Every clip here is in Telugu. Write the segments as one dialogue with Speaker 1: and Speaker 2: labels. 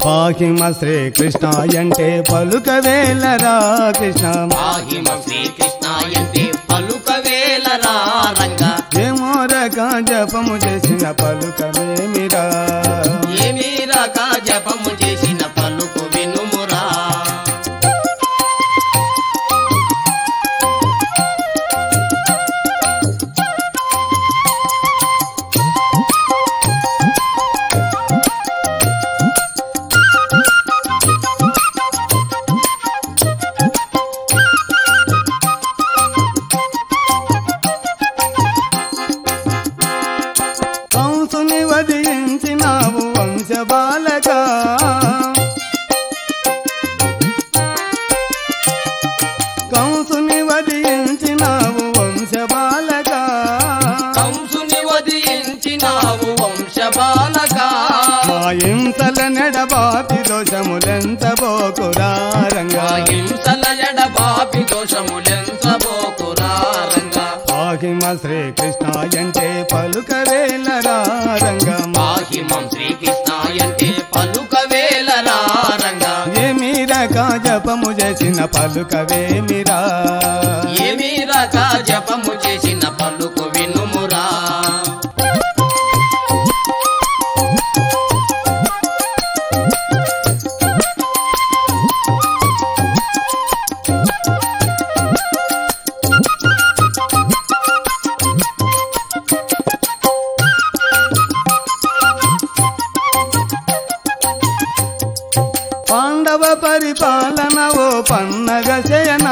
Speaker 1: పాహిమ శ్రీకృష్ణ అంటే పలుకవేలరా కృష్ణ
Speaker 2: మాహిమ శ్రీకృష్ణ అంటే పలుకవేలరా రంగ
Speaker 1: ఏమోరక జపము చేసిన పలుకవేమిరా
Speaker 2: ఏమీ రక జపము చేసిన పలుకు వినుమురా
Speaker 1: కంసుని వధించినావు వంశ బాలక కంసుని వధించినావు వంశ బాలక
Speaker 2: కంసుని వధించినావు వంశ బాలక
Speaker 1: మా ఇంతల నెడబాపి దోషములెంత బోకురా రంగా
Speaker 2: హింసల జడ బాపి దోషములెంచబోకురా రంగ
Speaker 1: పాహిమ శ్రీకృష్ణ అంటే పలుకవేలరా రంగం
Speaker 2: మాహిమం శ్రీకృష్ణ అంటే పలుకవేలరా రంగ
Speaker 1: ఏమి రక జపము చేసిన పలుకవేమిరా
Speaker 2: ఏమీ రక జపము చేసిన పలుకు వినుమురా
Speaker 1: పాండవ పరిపాలన ఓ పన్నగ శయన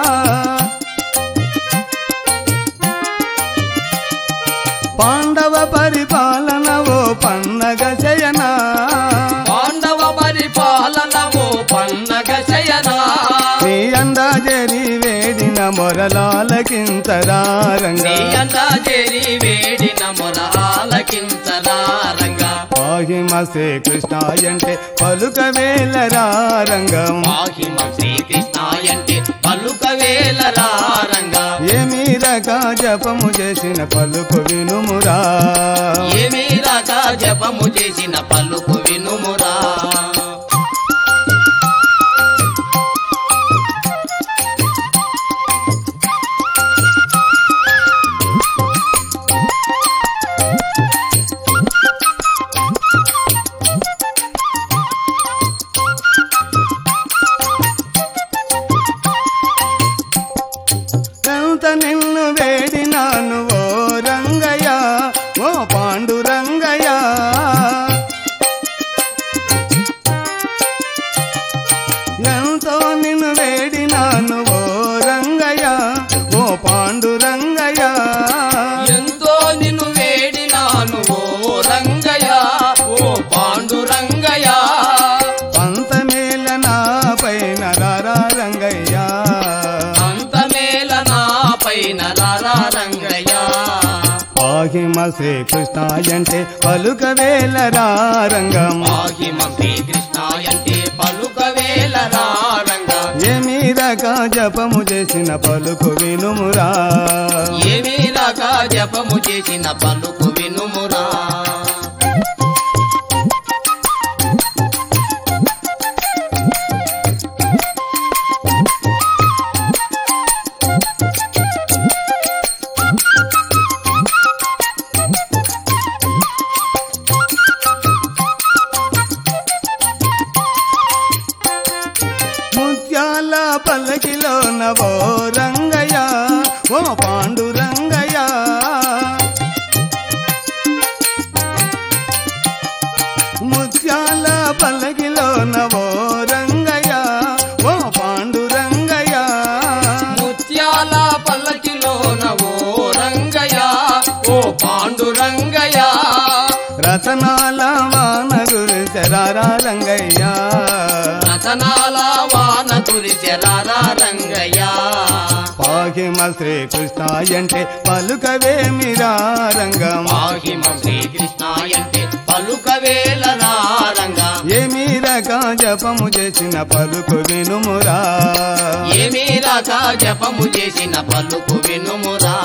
Speaker 1: పాండవ పరిపాలన ఓ పన్నగ శయన
Speaker 2: పాండవ పరిపాలన ఓ పన్నగ శయనా
Speaker 1: నీ అందాజరి వేడిన మొరలాలకింతరా రంగా
Speaker 2: నీయంతా చేరి వేడిన మొర ఆలకించరా రంగ
Speaker 1: పాహిమ శ్రీకృష్ణ అంటే పలుకవేలరా రంగం
Speaker 2: మాహిమ శ్రీకృష్ణ అంటే పలుకవేలరా రంగ
Speaker 1: ఏమి రక జపము చేసిన పలుకు వినుమురా
Speaker 2: ఏమీ రాక జపము చేసిన పలుకు వినుమురా
Speaker 1: ఎంత నిన్ను వేడినాను ఓ రంగయ్య ఓ పాండురంగయ్య ఎంతో నిన్ను వేడినాను ఓ రంగయ్య ఓ పాండురంగయ్య
Speaker 2: ఎంతో నిన్ను వేడినాను ఓ రంగయ్య ఓ పాండురంగయ్య
Speaker 1: పంతమేల నా పైన రారా రంగయ్య
Speaker 2: అంతమేల నా పైన రారా రంగయ్య
Speaker 1: పాహిమ శ్రీకృష్ణ అంటే పలుకవేలరా రంగం
Speaker 2: మాహిమ శ్రీకృష్ణ అంటే పలుకవేలరా రంగ
Speaker 1: ఏమి రక జపము చేసిన పలుకు వినుమురా
Speaker 2: ఏమీ రాక జపము చేసిన పలుకు వినుమురా
Speaker 1: ముత్యాల పల్లకిలో నవో రంగయ్య ఓ పాండురంగయ్య ముత్యాల పల్లకిలో నవో రంగయ్య ఓ పాండురంగయ్య
Speaker 2: ముత్యాల పల్లకిలోన ఓ రంగయ్య ఓ పాండురంగయ్య
Speaker 1: రతనాల వాన గురిసెరారా రంగయ్య
Speaker 2: రతనాల వాన కురిచెరారా రంగయ్య
Speaker 1: పాహిమ శ్రీకృష్ణ అంటే పలుకవేమిరా రంగం
Speaker 2: మాహిమ శ్రీకృష్ణ అంటే పలుకవేలరా రంగ
Speaker 1: ఏమి రక జపము చేసిన పలుకు వినుమురా
Speaker 2: ఏమీ రాక జపము చేసిన పలుకు వినుమురా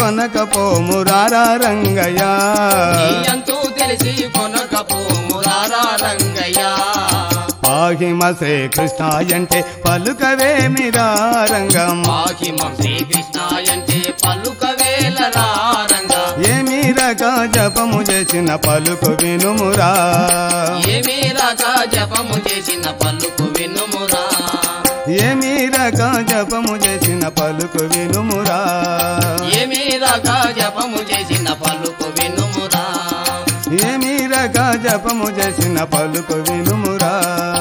Speaker 1: కొనకపోమురారా రంగయ్య
Speaker 2: నీ అంతూ తెలిసి కొనకపోమురారా రంగయ్య
Speaker 1: పాహిమ శ్రీకృష్ణ అంటే పలుకవేమిరా రంగం
Speaker 2: మాహిమం శ్రీకృష్ణ అంటే పలుకవేలరా రంగా
Speaker 1: ఏమి రక జపము చేసిన పలుకు వినుమురా
Speaker 2: ఏమీ రాక జపము చేసిన పలుకు వినుమురా
Speaker 1: ఏమి రక జపము చేసిన పలుకు వినుమురా
Speaker 2: ఏమీ రాక జపము చేసిన పలుకు వినుమురా
Speaker 1: ఏమి రక జపము చేసిన పలుకు వినుమురా